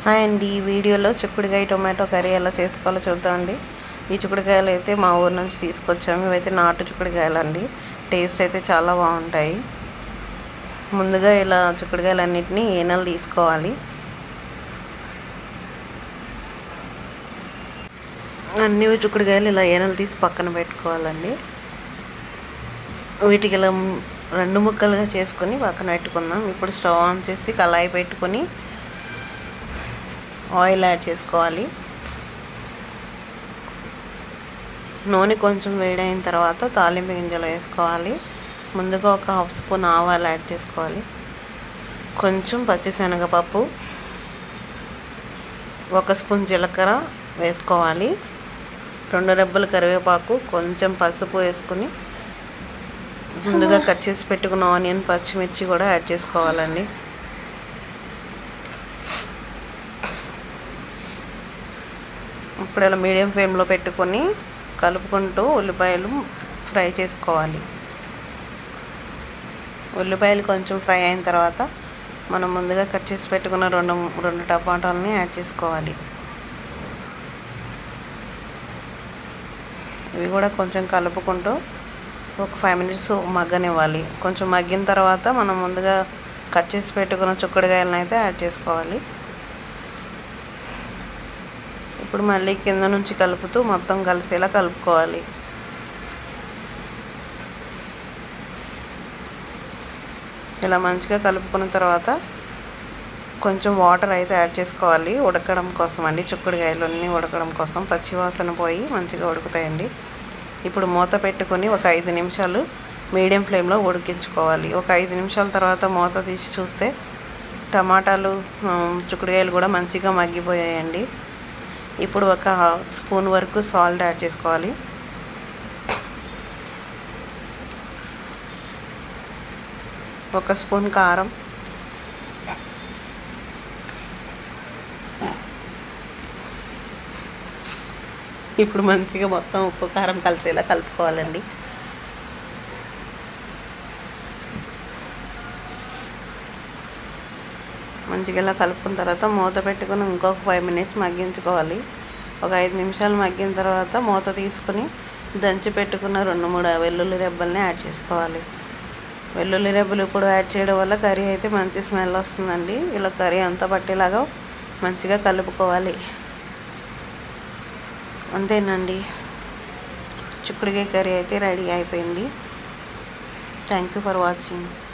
hi అండి ఈ వీడియోలో చిక్కుడుకాయ టొమాటో కర్రీ ఎలా చేసుకోవాలో చూద్దామండి ఈ చిక్కుడుకాయలు అయితే మా ఊరు నుంచి తీసుకొచ్చాము ఇవైతే నాటు చిక్కుడుకాయలు అండి టేస్ట్ అయితే చాలా బాగుంటాయి ముందుగా ఇలా చిక్కుడుకాయలు అన్నిటినీ ఏనలు తీసుకోవాలి అన్ని చిక్కుడుకాయలు ఇలా ఏనలు తీసి పక్కన పెట్టుకోవాలండి వీటికి ఇలా రెండు ముక్కలుగా చేసుకొని పక్కన పెట్టుకుందాం ఇప్పుడు స్టవ్ ఆన్ చేసి కళాయి పెట్టుకొని ఆయిల్ యాడ్ చేసుకోవాలి నూనె కొంచెం వేడైన తర్వాత తాలింపు గింజలు వేసుకోవాలి ముందుగా ఒక హాఫ్ స్పూన్ ఆవాలు యాడ్ చేసుకోవాలి కొంచెం పచ్చిశనగపప్పు ఒక స్పూన్ జీలకర్ర వేసుకోవాలి రెండు రెబ్బలు కరివేపాకు కొంచెం పసుపు వేసుకుని ముందుగా కట్ చేసి పెట్టుకున్న ఆనియన్ పచ్చిమిర్చి కూడా యాడ్ చేసుకోవాలండి ఇప్పుడు ఇలా మీడియం ఫ్లేమ్లో పెట్టుకొని కలుపుకుంటూ ఉల్లిపాయలు ఫ్రై చేసుకోవాలి ఉల్లిపాయలు కొంచెం ఫ్రై అయిన తర్వాత మనం ముందుగా కట్ చేసి పెట్టుకున్న రెండు రెండు టమాటాలని యాడ్ చేసుకోవాలి ఇవి కూడా కొంచెం కలుపుకుంటూ ఒక ఫైవ్ మినిట్స్ మగ్గనివ్వాలి కొంచెం మగ్గిన తర్వాత మనం ముందుగా కట్ చేసి పెట్టుకున్న చుక్కడికాయలను అయితే యాడ్ చేసుకోవాలి ఇప్పుడు మళ్ళీ కింద నుంచి కలుపుతూ మొత్తం కలిసేలా కలుపుకోవాలి ఇలా మంచిగా కలుపుకున్న తర్వాత కొంచెం వాటర్ అయితే యాడ్ చేసుకోవాలి ఉడకడం కోసం అండి చుక్కుడుకాయలన్నీ ఉడకడం కోసం పచ్చివాసన పోయి మంచిగా ఉడుకుతాయండి ఇప్పుడు మూత పెట్టుకొని ఒక ఐదు నిమిషాలు మీడియం ఫ్లేమ్లో ఉడికించుకోవాలి ఒక ఐదు నిమిషాల తర్వాత మూత తీసి చూస్తే టమాటాలు చుక్కుడుకాయలు కూడా మంచిగా మగ్గిపోయాయండి ఇప్పుడు ఒక స్పూన్ వరకు సాల్ట్ యాడ్ చేసుకోవాలి ఒక స్పూన్ కారం ఇప్పుడు మంచిగా మొత్తం ఉప్పు కారం కలిసేలా కలుపుకోవాలండి మంచిగా ఇలా కలుపుకున్న తర్వాత మూత పెట్టుకుని ఇంకొక ఫైవ్ మినిట్స్ మగ్గించుకోవాలి ఒక ఐదు నిమిషాలు మగ్గిన తర్వాత మూత తీసుకుని దంచి పెట్టుకున్న రెండు మూడు వెల్లుల్లి రెబ్బల్ని యాడ్ చేసుకోవాలి వెల్లుల్లి రెబ్బలు ఇప్పుడు యాడ్ చేయడం వల్ల కర్రీ అయితే మంచి స్మెల్ వస్తుందండి ఇలా కర్రీ అంతా పట్టేలాగా మంచిగా కలుపుకోవాలి అంతేనండి చిక్కుడుకాయ కర్రీ అయితే రెడీ అయిపోయింది థ్యాంక్ యూ ఫర్ వాచింగ్